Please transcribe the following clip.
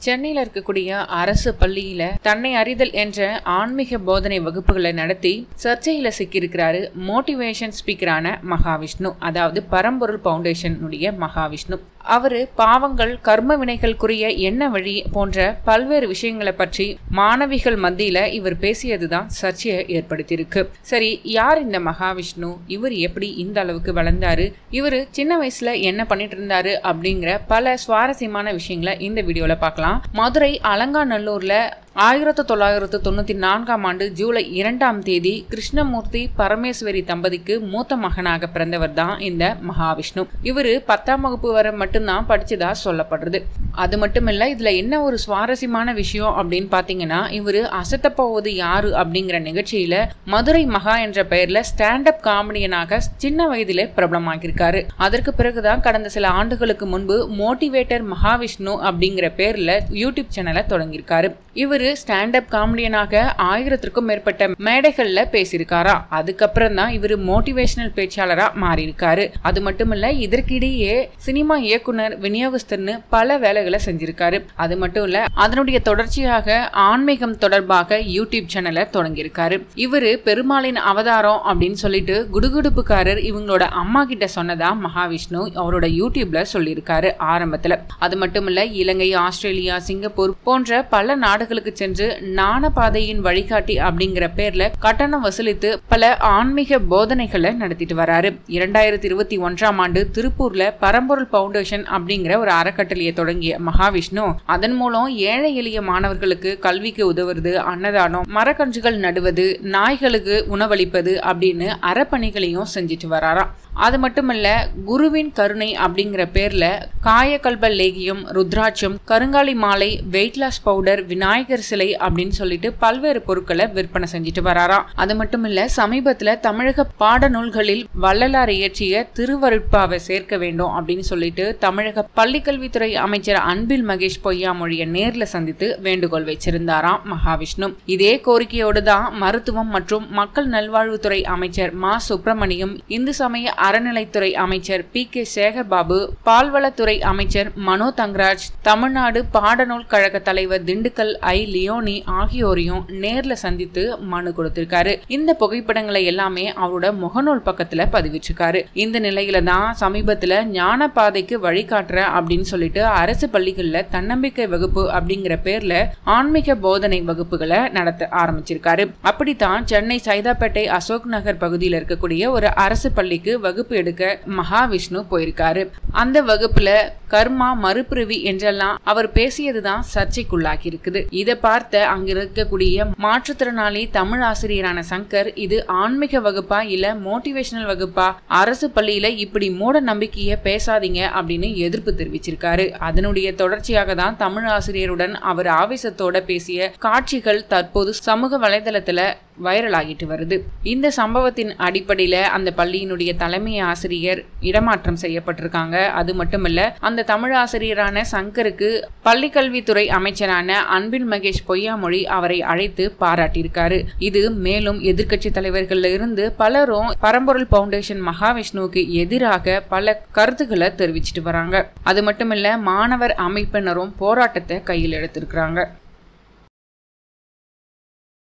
சென்னையில இருக்கக்கூடிய அரசு பள்ளியில தன்னை அறிதல் என்ற ஆன்மீக போதனை வகுப்புகளை நடத்தி சர்ச்சையில சிக்கியிருக்கிறாரு மோட்டிவேஷன் ஸ்பீக்கரான மகாவிஷ்ணு அதாவது பரம்பொருள் பவுண்டேஷனுடைய மகாவிஷ்ணு அவரு பாவங்கள் கர்ம வினைகளுக்குரிய என்ன வழி போன்ற பல்வேறு விஷயங்களை பற்றி மாணவிகள் மத்தியில இவர் பேசியதுதான் சர்ச்சையை ஏற்படுத்தியிருக்கு சரி யார் இந்த மகாவிஷ்ணு இவர் எப்படி இந்த அளவுக்கு வளர்ந்தாரு இவர் சின்ன வயசுல என்ன பண்ணிட்டு இருந்தாரு அப்படிங்கிற பல சுவாரஸ்யமான விஷயங்களை இந்த வீடியோல பார்க்கலாம் மதுரை அலங்காநல்லூர்ல ஆயிரத்தி தொள்ளாயிரத்து தொண்ணூத்தி நான்காம் ஆண்டு ஜூலை இரண்டாம் தேதி கிருஷ்ணமூர்த்தி பரமேஸ்வரி தம்பதிக்கு மூத்த மகனாக பிறந்தவர் தான் இந்த மகாவிஷ்ணு இவரு பத்தாம் வகுப்பு வரை மட்டும்தான் படிச்சதா சொல்லப்படுறது அது மட்டும் இல்ல இதுல என்ன ஒரு சுவாரஸ்யமான விஷயம் அப்படின்னு பாத்தீங்கன்னா இவரு அசத்த போவது யாரு அப்படிங்கிற நிகழ்ச்சியில மதுரை மகா என்ற பெயர்ல ஸ்டாண்ட் அப் காமெடியனாக சின்ன வயதிலே பிரபலமாகியிருக்காரு அதற்கு பிறகுதான் கடந்த சில ஆண்டுகளுக்கு முன்பு மோட்டிவேட்டர் மகாவிஷ்ணு அப்படிங்கிற பேர்ல யூடியூப் சேனலை தொடங்கியிருக்காரு இவரு ஸ்டாண்ட் அப் காமெடியனாக ஆயிரத்திற்கும் மேற்பட்ட மேடைகள்ல பேசியிருக்காரா அதுக்கப்புறம் தான் இவர் மோட்டிவேஷனல் பேச்சாளரா மாறியிருக்காரு அது மட்டும் இல்ல இதற்கிடையே சினிமா இயக்குனர் விநியோகஸ்தர்னு பல வேலைகளை செஞ்சிருக்காரு அது மட்டும் இல்ல அதனுடைய தொடர்ச்சியாக ஆன்மீகம் தொடர்பாக யூடியூப் சேனலை தொடங்கியிருக்காரு இவரு பெருமாளின் அவதாரம் அப்படின்னு சொல்லிட்டு குடுகுடுப்புக்காரர் இவங்களோட அம்மா கிட்ட சொன்னதா மகாவிஷ்ணு அவரோட யூடியூப்ல சொல்லியிருக்காரு ஆரம்பத்துல அது மட்டும் இல்ல இலங்கை ஆஸ்திரேலியா சிங்கப்பூர் போன்ற பல நாடுகளுக்கு சென்று ஞானபாதையின் வழிகாட்டி அப்படிங்கிற பேர்ல கட்டணம் வசூலித்து பல ஆன்மீக போதனைகளை நடத்திட்டு வராரு இரண்டாயிரத்தி இருபத்தி ஒன்றாம் ஆண்டு திருப்பூர்ல பரம்பொருள் பவுண்டேஷன் அப்படிங்கிற ஒரு அறக்கட்டளையை தொடங்கிய மகாவிஷ்ணு அதன் மூலம் ஏழை எளிய மாணவர்களுக்கு கல்விக்கு உதவுறது அன்னதானம் மரக்கன்றுகள் நடுவது நாய்களுக்கு உணவளிப்பது அப்படின்னு அறப்பணிகளையும் செஞ்சுட்டு வராராம் அது மட்டுமல்ல குருவின் கருணை அப்படிங்கிற பேர்ல காயக்கல்ப லேகியம் ருத்ராட்சம் கருங்காலி மாலை வெயிட் லாஸ் பவுடர் விநாயகர் சிலை அப்படின்னு சொல்லிட்டு பல்வேறு பொருட்களை விற்பனை செஞ்சுட்டு வராராம் அது மட்டும் இல்ல சமீபத்துல தமிழக பாடநூல்களில் வள்ளலார் இயற்றிய திருவருட்பாவை சேர்க்க வேண்டும் அப்படின்னு சொல்லிட்டு தமிழக பள்ளிக்கல்வித்துறை அமைச்சர் அன்பில் மகேஷ் பொய்யாமொழியை நேர்ல சந்தித்து வேண்டுகோள் வச்சிருந்தாராம் மகாவிஷ்ணு இதே கோரிக்கையோடு தான் மருத்துவம் மற்றும் மக்கள் நல்வாழ்வுத்துறை அமைச்சர் மா சுப்பிரமணியம் இந்து சமய அறநிலைத்துறை அமைச்சர் பி கே சேகர்பாபு பால்வளத்துறை அமைச்சர் மனோ தங்கராஜ் தமிழ்நாடு பாடநூல் கழக தலைவர் திண்டுக்கல் ஐ லியோனி ஆகியோரையும் நேர்ல சந்தித்து மனு கொடுத்திருக்காரு இந்த புகைப்படங்களை எல்லாமே அவரோட முகநூல் பக்கத்துல பதிவிட்டிருக்காரு இந்த நிலையில தான் சமீபத்துல ஞான பாதைக்கு வழிகாட்டுற அப்படின்னு சொல்லிட்டு அரசு பள்ளிகள்ல தன்னம்பிக்கை வகுப்பு அப்படிங்கிற பேர்ல ஆன்மீக போதனை வகுப்புகளை நடத்த ஆரம்பிச்சிருக்காரு அப்படித்தான் சென்னை சைதாப்பேட்டை அசோக் நகர் பகுதியில் இருக்கக்கூடிய ஒரு அரசு பள்ளிக்கு வகுப்பு எடுக்க மகாவிஷ்ணு போயிருக்காரு அந்த வகுப்புல கர்மா மறுபிறவி என்றெல்லாம் அவர் பேசியதுதான் சர்ச்சைக்குள்ளாகி இருக்குது இதை பார்த்த அங்க இருக்கக்கூடிய மாற்றுத்திறனாளி தமிழ் ஆசிரியரான சங்கர் இது ஆன்மீக வகுப்பா இல்ல மோட்டிவேஷனல் வகுப்பா அரசு பள்ளியில இப்படி மூட நம்பிக்கைய பேசாதீங்க அப்படின்னு எதிர்ப்பு தெரிவிச்சிருக்காரு அதனுடைய தொடர்ச்சியாக தான் தமிழ் ஆசிரியருடன் அவர் ஆவேசத்தோட பேசிய காட்சிகள் தற்போது சமூக வலைதளத்துல வைரல் ஆகிட்டு வருது இந்த சம்பவத்தின் அடிப்படையில அந்த பள்ளியினுடைய தலைமை ஆசிரியர் இடமாற்றம் செய்யப்பட்டிருக்காங்க அது மட்டுமல்ல அந்த தமிழ் ஆசிரியரான சங்கருக்கு பள்ளிக்கல்வித்துறை அமைச்சரான அன்பில் மகேஷ் பொய்யாமொழி அவரை அழைத்து பாராட்டியிருக்காரு இது மேலும் எதிர்க்கட்சி தலைவர்கள்ல இருந்து பலரும் பரம்பொருள் பவுண்டேஷன் மகாவிஷ்ணுவுக்கு எதிராக பல கருத்துக்களை தெரிவிச்சிட்டு வராங்க அது மட்டுமில்ல மாணவர் அமைப்பினரும் போராட்டத்தை கையில் எடுத்திருக்கிறாங்க